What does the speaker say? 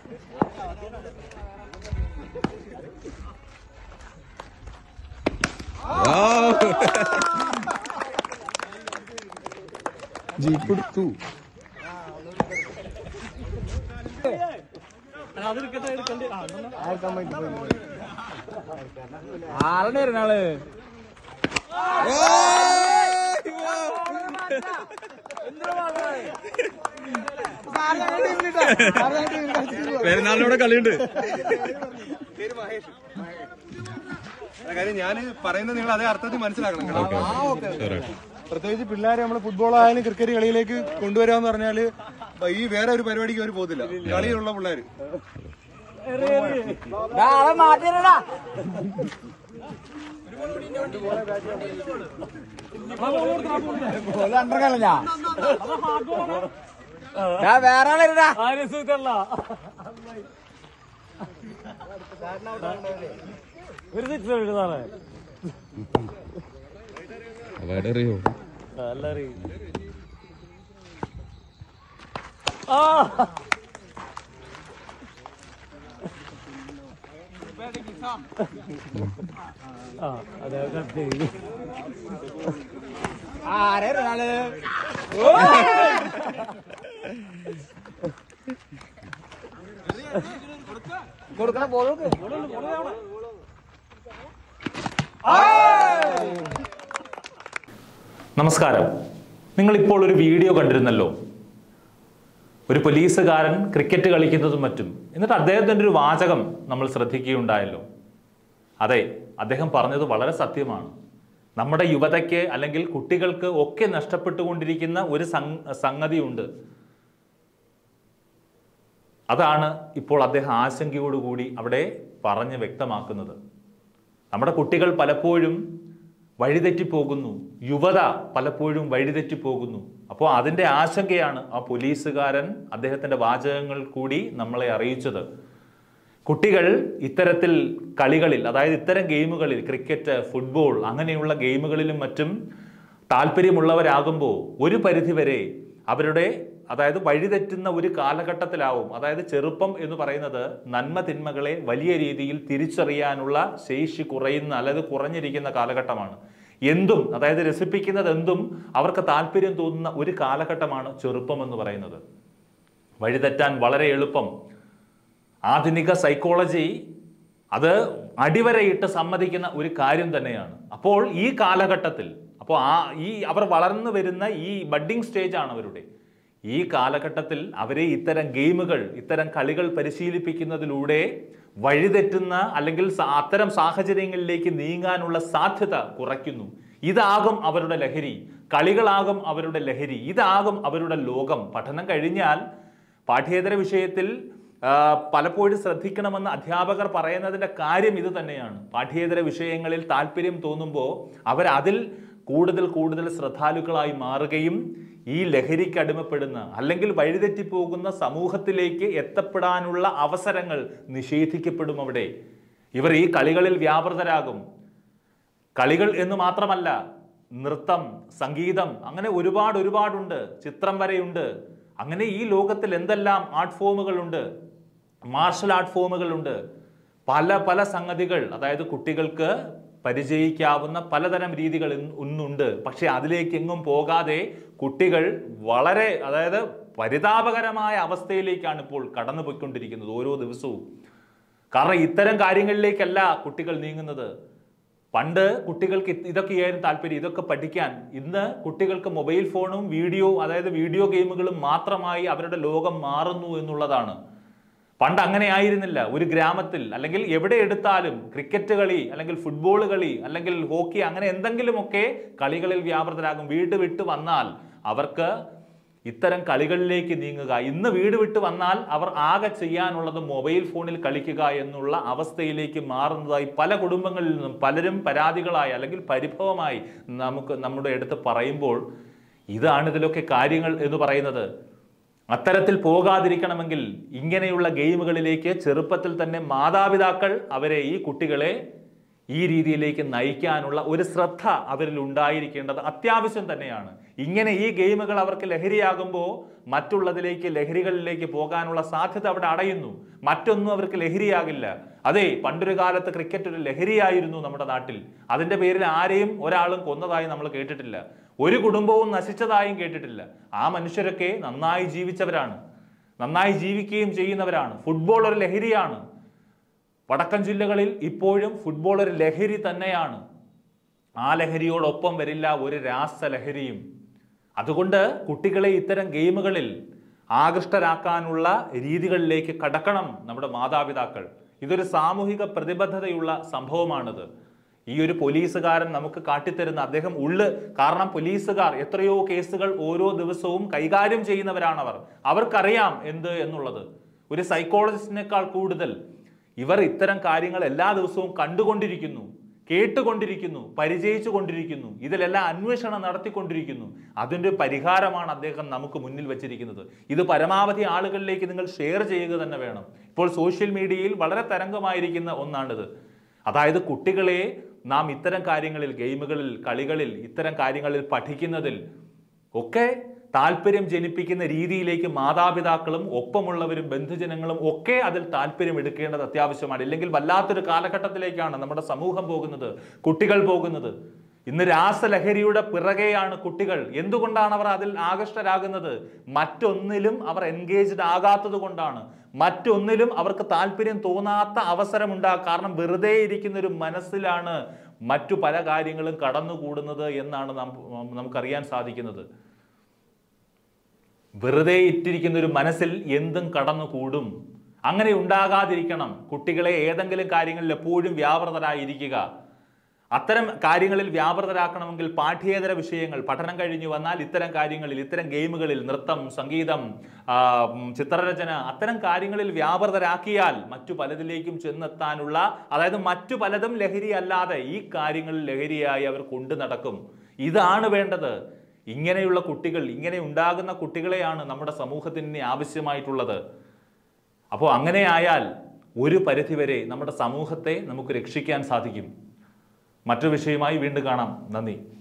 Jeep എടുത്തു ആളുടെ ആള് പെരുന്നാളിനോടെ കളിയുണ്ട് കാര്യം ഞാൻ പറയുന്നത് നിങ്ങൾ അതേ അർത്ഥത്തിൽ മനസ്സിലാക്കണം കേട്ടോ Sure. പ്രത്യേകിച്ച് പിള്ളേരെ നമ്മൾ ഫുട്ബോൾ ആയാലും ക്രിക്കറ്റ് കളിയിലേക്ക് കൊണ്ടുവരാന്ന് പറഞ്ഞാല് ഈ വേറെ ഒരു പരിപാടിക്ക് അവർ പോകത്തില്ല കളിയിലുള്ള പിള്ളേര് ആളെ മാറ്റിടാ കണ്ടല്ല വേറെ ആളിടാ ഒരു സിക്സ് എഴുതാറേ അവയുടെ അറിയോ എല്ലാരും ആ അതെ കട്ട് ആരെ ഒരാള് കൊടുക്കണ ബോൾ നമസ്കാരം നിങ്ങൾ ഇപ്പോൾ ഒരു വീഡിയോ കണ്ടിരുന്നല്ലോ ഒരു പോലീസുകാരൻ ക്രിക്കറ്റ് കളിക്കുന്നതും മറ്റും എന്നിട്ട് അദ്ദേഹത്തിൻ്റെ ഒരു വാചകം നമ്മൾ ശ്രദ്ധിക്കുകയുണ്ടായല്ലോ അതെ അദ്ദേഹം പറഞ്ഞത് വളരെ സത്യമാണ് നമ്മുടെ യുവതയ്ക്ക് അല്ലെങ്കിൽ കുട്ടികൾക്ക് ഒക്കെ നഷ്ടപ്പെട്ടുകൊണ്ടിരിക്കുന്ന ഒരു സം- സംഗതിയുണ്ട് അതാണ് ഇപ്പോൾ അദ്ദേഹം ആശങ്കയോടുകൂടി അവിടെ പറഞ്ഞ് വ്യക്തമാക്കുന്നത് നമ്മുടെ കുട്ടികൾ പലപ്പോഴും വഴിതെറ്റിപ്പോകുന്നു യുവത പലപ്പോഴും വഴിതെറ്റിപ്പോകുന്നു അപ്പോൾ അതിൻ്റെ ആശങ്കയാണ് ആ പോലീസുകാരൻ അദ്ദേഹത്തിൻ്റെ വാചകങ്ങൾ കൂടി നമ്മളെ അറിയിച്ചത് കുട്ടികൾ ഇത്തരത്തിൽ കളികളിൽ അതായത് ഇത്തരം ഗെയിമുകളിൽ ക്രിക്കറ്റ് ഫുട്ബോൾ അങ്ങനെയുള്ള ഗെയിമുകളിലും മറ്റും താല്പര്യമുള്ളവരാകുമ്പോൾ ഒരു പരിധിവരെ അവരുടെ അതായത് വഴിതെറ്റുന്ന ഒരു കാലഘട്ടത്തിലാവും അതായത് ചെറുപ്പം എന്ന് പറയുന്നത് നന്മ തിന്മകളെ വലിയ രീതിയിൽ തിരിച്ചറിയാനുള്ള ശേഷി കുറയുന്ന അല്ലെങ്കിൽ കുറഞ്ഞിരിക്കുന്ന കാലഘട്ടമാണ് എന്തും അതായത് രസിപ്പിക്കുന്നത് എന്തും അവർക്ക് താല്പര്യം തോന്നുന്ന ഒരു കാലഘട്ടമാണ് ചെറുപ്പം എന്ന് പറയുന്നത് വഴിതെറ്റാൻ വളരെ എളുപ്പം ആധുനിക സൈക്കോളജി അത് അടിവരയിട്ട് സമ്മതിക്കുന്ന ഒരു കാര്യം തന്നെയാണ് അപ്പോൾ ഈ കാലഘട്ടത്തിൽ അപ്പോൾ ആ ഈ അവർ വളർന്നു വരുന്ന ഈ ബഡ്ഡിംഗ് സ്റ്റേജ് ആണ് അവരുടെ ഈ കാലഘട്ടത്തിൽ അവരെ ഇത്തരം ഗെയിമുകൾ ഇത്തരം കളികൾ പരിശീലിപ്പിക്കുന്നതിലൂടെ വഴിതെറ്റുന്ന അല്ലെങ്കിൽ സ- അത്തരം സാഹചര്യങ്ങളിലേക്ക് നീങ്ങാനുള്ള സാധ്യത കുറയ്ക്കുന്നു ഇതാകും അവരുടെ ലഹരി കളികളാകും അവരുടെ ലഹരി ഇതാകും അവരുടെ ലോകം പഠനം കഴിഞ്ഞാൽ പാഠ്യേതര വിഷയത്തിൽ ആ, പലപ്പോഴും ശ്രദ്ധിക്കണമെന്ന് അധ്യാപകർ പറയുന്നതിന്റെ കാര്യം ഇത് തന്നെയാണ് പാഠ്യേതര വിഷയങ്ങളിൽ താല്പര്യം തോന്നുമ്പോൾ അവർ അതിൽ കൂടുതൽ കൂടുതൽ ശ്രദ്ധാലുക്കളായി മാറുകയും ഈ ലഹരിക്ക് അടിമപ്പെടുന്ന അല്ലെങ്കിൽ വഴിതെറ്റിപ്പോകുന്ന സമൂഹത്തിലേക്ക് എത്തപ്പെടാനുള്ള അവസരങ്ങൾ നിഷേധിക്കപ്പെടും അവിടെ ഇവർ ഈ കളികളിൽ വ്യാപൃതരാകും കളികൾ എന്ന് മാത്രമല്ല നൃത്തം സംഗീതം അങ്ങനെ ഒരുപാട് ഒരുപാടുണ്ട് ചിത്രം വരെയുണ്ട് അങ്ങനെ ഈ ലോകത്തിൽ എന്തെല്ലാം ആർട്ട് ഫോമുകളുണ്ട് മാർഷൽ ആർട്ട് ഫോമുകളുണ്ട് പല പല സംഗതികൾ അതായത് കുട്ടികൾക്ക് പരിചയിക്കാവുന്ന പലതരം രീതികൾ ഇന്ന് ഇന്നുണ്ട് പക്ഷെ അതിലേക്ക് എങ്ങും പോകാതെ കുട്ടികൾ വളരെ അതായത് പരിതാപകരമായ അവസ്ഥയിലേക്കാണ് ഇപ്പോൾ കടന്നു പോയിക്കൊണ്ടിരിക്കുന്നത് ഓരോ ദിവസവും കാരണം ഇത്തരം കാര്യങ്ങളിലേക്കല്ല കുട്ടികൾ നീങ്ങുന്നത് പണ്ട് കുട്ടികൾക്ക് ഇത് ഇതൊക്കെയായിരുന്നു താല്പര്യം ഇതൊക്കെ പഠിക്കാൻ ഇന്ന് കുട്ടികൾക്ക് മൊബൈൽ ഫോണും വീഡിയോ അതായത് വീഡിയോ ഗെയിമുകളും മാത്രമായി അവരുടെ ലോകം മാറുന്നു എന്നുള്ളതാണ് പണ്ട് അങ്ങനെ ആയിരുന്നില്ല ഒരു ഗ്രാമത്തിൽ അല്ലെങ്കിൽ എവിടെ എടുത്താലും ക്രിക്കറ്റ് കളി അല്ലെങ്കിൽ ഫുട്ബോൾ കളി അല്ലെങ്കിൽ ഹോക്കി അങ്ങനെ എന്തെങ്കിലുമൊക്കെ കളികളിൽ വ്യാപൃതരാകും വീട് വിട്ട് വന്നാൽ അവർക്ക് ഇത്തരം കളികളിലേക്ക് നീങ്ങുക ഇന്ന് വീട് വിട്ട് വന്നാൽ അവർ ആകെ ചെയ്യാനുള്ളത് മൊബൈൽ ഫോണിൽ കളിക്കുക എന്നുള്ള അവസ്ഥയിലേക്ക് മാറുന്നതായി പല കുടുംബങ്ങളിൽ നിന്നും പലരും പരാതികളായി അല്ലെങ്കിൽ പരിഭവമായി നമുക്ക് നമ്മുടെ അടുത്ത് പറയുമ്പോൾ ഇതാണ് ഇതിലൊക്കെ കാര്യങ്ങൾ എന്ന് പറയുന്നത് അത്തരത്തിൽ പോകാതിരിക്കണമെങ്കിൽ ഇങ്ങനെയുള്ള ഗെയിമുകളിലേക്ക് ചെറുപ്പത്തിൽ തന്നെ മാതാപിതാക്കൾ അവരെ ഈ കുട്ടികളെ ഈ രീതിയിലേക്ക് നയിക്കാനുള്ള ഒരു ശ്രദ്ധ അവരിൽ ഉണ്ടായിരിക്കേണ്ടത് അത്യാവശ്യം തന്നെയാണ് ഇങ്ങനെ ഈ ഗെയിമുകൾ അവർക്ക് ലഹരിയാകുമ്പോൾ മറ്റുള്ളതിലേക്ക് ലഹരികളിലേക്ക് പോകാനുള്ള സാധ്യത അവിടെ അടയുന്നു മറ്റൊന്നും അവർക്ക് ലഹരിയാകില്ല അതെ പണ്ടൊരു കാലത്ത് ക്രിക്കറ്റ് ഒരു ലഹരിയായിരുന്നു നമ്മുടെ നാട്ടിൽ അതിന്റെ പേരിൽ ആരെയും ഒരാളും കൊന്നതായി നമ്മൾ കേട്ടിട്ടില്ല ഒരു കുടുംബവും നശിച്ചതായും കേട്ടിട്ടില്ല ആ മനുഷ്യരൊക്കെ നന്നായി ജീവിച്ചവരാണ് നന്നായി ജീവിക്കുകയും ചെയ്യുന്നവരാണ് ഫുട്ബോൾ ഒരു ലഹരിയാണ് വടക്കൻ ജില്ലകളിൽ ഇപ്പോഴും ഫുട്ബോൾ ഒരു ലഹരി തന്നെയാണ് ആ ലഹരിയോടൊപ്പം വരില്ല ഒരു രാസലഹരിയും അതുകൊണ്ട് കുട്ടികളെ ഇത്തരം ഗെയിമുകളിൽ ആകൃഷ്ടരാക്കാനുള്ള രീതികളിലേക്ക് കടക്കണം നമ്മുടെ മാതാപിതാക്കൾ ഇതൊരു സാമൂഹിക പ്രതിബദ്ധതയുള്ള സംഭവമാണിത് ഈ ഒരു പോലീസുകാരൻ നമുക്ക് കാട്ടിത്തരുന്ന അദ്ദേഹം ഉള്ള് കാരണം പോലീസുകാർ എത്രയോ കേസുകൾ ഓരോ ദിവസവും കൈകാര്യം ചെയ്യുന്നവരാണവർ അവർക്കറിയാം എന്ത് എന്നുള്ളത് ഒരു സൈക്കോളജിസ്റ്റിനേക്കാൾ കൂടുതൽ ഇവർ ഇത്തരം കാര്യങ്ങൾ എല്ലാ ദിവസവും കണ്ടുകൊണ്ടിരിക്കുന്നു കേട്ടുകൊണ്ടിരിക്കുന്നു പരിചയിച്ചു കൊണ്ടിരിക്കുന്നു ഇതിലെല്ലാം അന്വേഷണം നടത്തിക്കൊണ്ടിരിക്കുന്നു അതിൻ്റെ പരിഹാരമാണ് അദ്ദേഹം നമുക്ക് മുന്നിൽ വെച്ചിരിക്കുന്നത് ഇത് പരമാവധി ആളുകളിലേക്ക് നിങ്ങൾ ഷെയർ ചെയ്യുക തന്നെ വേണം ഇപ്പോൾ സോഷ്യൽ മീഡിയയിൽ വളരെ തരംഗമായിരിക്കുന്ന ഒന്നാണിത് അതായത് കുട്ടികളെ നാം ഇത്തരം കാര്യങ്ങളിൽ ഗെയിമുകളിൽ കളികളിൽ ഇത്തരം കാര്യങ്ങളിൽ പഠിക്കുന്നതിൽ ഒക്കെ താല്പര്യം ജനിപ്പിക്കുന്ന രീതിയിലേക്ക് മാതാപിതാക്കളും ഒപ്പമുള്ളവരും ബന്ധുജനങ്ങളും ഒക്കെ അതിൽ താല്പര്യം എടുക്കേണ്ടത് അത്യാവശ്യമാണ് ഇല്ലെങ്കിൽ വല്ലാത്തൊരു കാലഘട്ടത്തിലേക്കാണ് നമ്മുടെ സമൂഹം പോകുന്നത് കുട്ടികൾ പോകുന്നത് ഇന്ന് രാസലഹരിയുടെ പിറകെയാണ് കുട്ടികൾ എന്തുകൊണ്ടാണ് അവർ അതിൽ ആകർഷ്ടരാകുന്നത് മറ്റൊന്നിലും അവർ എൻഗേജ്ഡ് ആകാത്തത് കൊണ്ടാണ് മറ്റൊന്നിലും അവർക്ക് താല്പര്യം തോന്നാത്ത അവസരമുണ്ടാ കാരണം വെറുതെ ഇരിക്കുന്ന ഒരു മനസ്സിലാണ് മറ്റു പല കാര്യങ്ങളും കടന്നുകൂടുന്നത് എന്നാണ് നാം നമുക്കറിയാൻ സാധിക്കുന്നത് വെറുതെ ഇട്ടിരിക്കുന്ന ഒരു മനസ്സിൽ എന്തും കടന്നുകൂടും അങ്ങനെ ഉണ്ടാകാതിരിക്കണം കുട്ടികളെ ഏതെങ്കിലും കാര്യങ്ങളിൽ എപ്പോഴും വ്യാപൃതരായിരിക്കുക അത്തരം കാര്യങ്ങളിൽ വ്യാപൃതരാക്കണമെങ്കിൽ പാഠ്യേതര വിഷയങ്ങൾ പഠനം കഴിഞ്ഞു വന്നാൽ ഇത്തരം കാര്യങ്ങളിൽ ഇത്തരം ഗെയിമുകളിൽ നൃത്തം സംഗീതം ആ, ഉം, ചിത്രരചന അത്തരം കാര്യങ്ങളിൽ വ്യാപൃതരാക്കിയാൽ മറ്റു പലതിലേക്കും ചെന്നെത്താനുള്ള അതായത് മറ്റു പലതും ലഹരി അല്ലാതെ ഈ കാര്യങ്ങളിൽ ലഹരിയായി അവർ കൊണ്ടു നടക്കും ഇതാണ് വേണ്ടത് ഇങ്ങനെയുള്ള കുട്ടികൾ ഇങ്ങനെ ഉണ്ടാകുന്ന കുട്ടികളെയാണ് നമ്മുടെ സമൂഹത്തിന് ഇനി ആവശ്യമായിട്ടുള്ളത് അപ്പോൾ അങ്ങനെ ആയാൽ ഒരു പരിധിവരെ നമ്മുടെ സമൂഹത്തെ നമുക്ക് രക്ഷിക്കാൻ സാധിക്കും മറ്റൊരു വിഷയമായി വീണ്ടും കാണാം നന്ദി